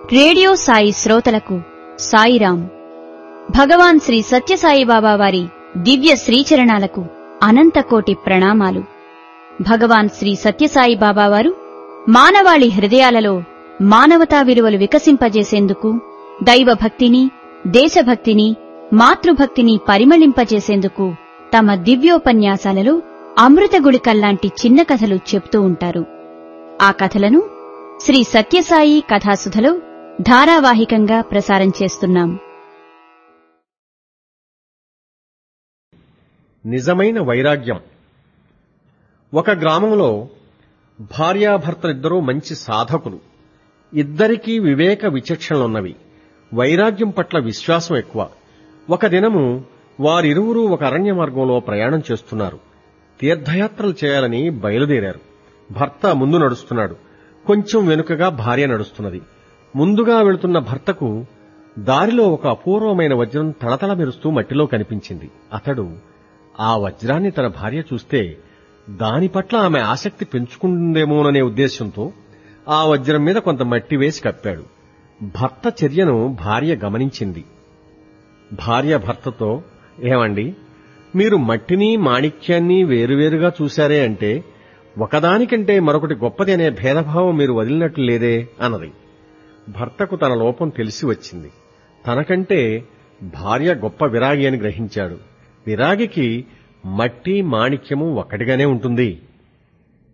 radio Sai శ్రోతలకు సాయిరాం భగవాన్ శ్రీ సత్యసాయి బాబా వారి దివ్య శ్రీచరణాలకు అనంతకోటి ప్రణామాలు భగవాన్ శ్రీ సత్యసాయి బాబా వారు మానవాళి హృదయాలలో మానవతా విలువలు వికసింపజేసేందుకు దైవభక్తిని దేశభక్తిని మాతృభక్తిని పరిమళింపజేసేందుకు తమ దివ్యోపన్యాసాలలో అమృత గుళికల్లాంటి చిన్న కథలు చెప్తూ ఉంటారు ఆ కథలను శ్రీ సత్యసాయి కథాసుధలో ధారావాహికంగా ప్రసారం చేస్తున్నాం నిజమైన వైరాగ్యం ఒక గ్రామంలో భార్యాభర్తలిద్దరూ మంచి సాధకులు ఇద్దరికీ వివేక విచక్షణలున్నవి వైరాగ్యం పట్ల విశ్వాసం ఎక్కువ ఒక దినము వారిరువురూ ఒక అరణ్య మార్గంలో ప్రయాణం చేస్తున్నారు తీర్థయాత్రలు చేయాలని బయలుదేరారు భర్త ముందు నడుస్తున్నాడు కొంచెం వెనుకగా భార్య నడుస్తున్నది ముందుగా వెళుతున్న భర్తకు దారిలో ఒక అపూర్వమైన వజ్రం తళతళ మెరుస్తూ మట్టిలో కనిపించింది అతడు ఆ వజ్రాన్ని తన భార్య చూస్తే దాని పట్ల ఆమె ఆసక్తి పెంచుకుంటుందేమోననే ఉద్దేశంతో ఆ వజ్రం మీద కొంత మట్టి వేసి కప్పాడు భర్త చర్యను భార్య గమనించింది భార్య భర్తతో ఏమండి మీరు మట్టిని మాణిక్యాన్ని వేరువేరుగా చూశారే అంటే ఒకదానికంటే మరొకటి గొప్పది అనే భేదభావం మీరు వదిలినట్లు లేదే అన్నది భర్తకు తన లోపం తెలిసి వచ్చింది తనకంటే భార్య గొప్ప విరాగి అని గ్రహించాడు విరాగికి మట్టి మాణిక్యము ఒక్కటిగానే ఉంటుంది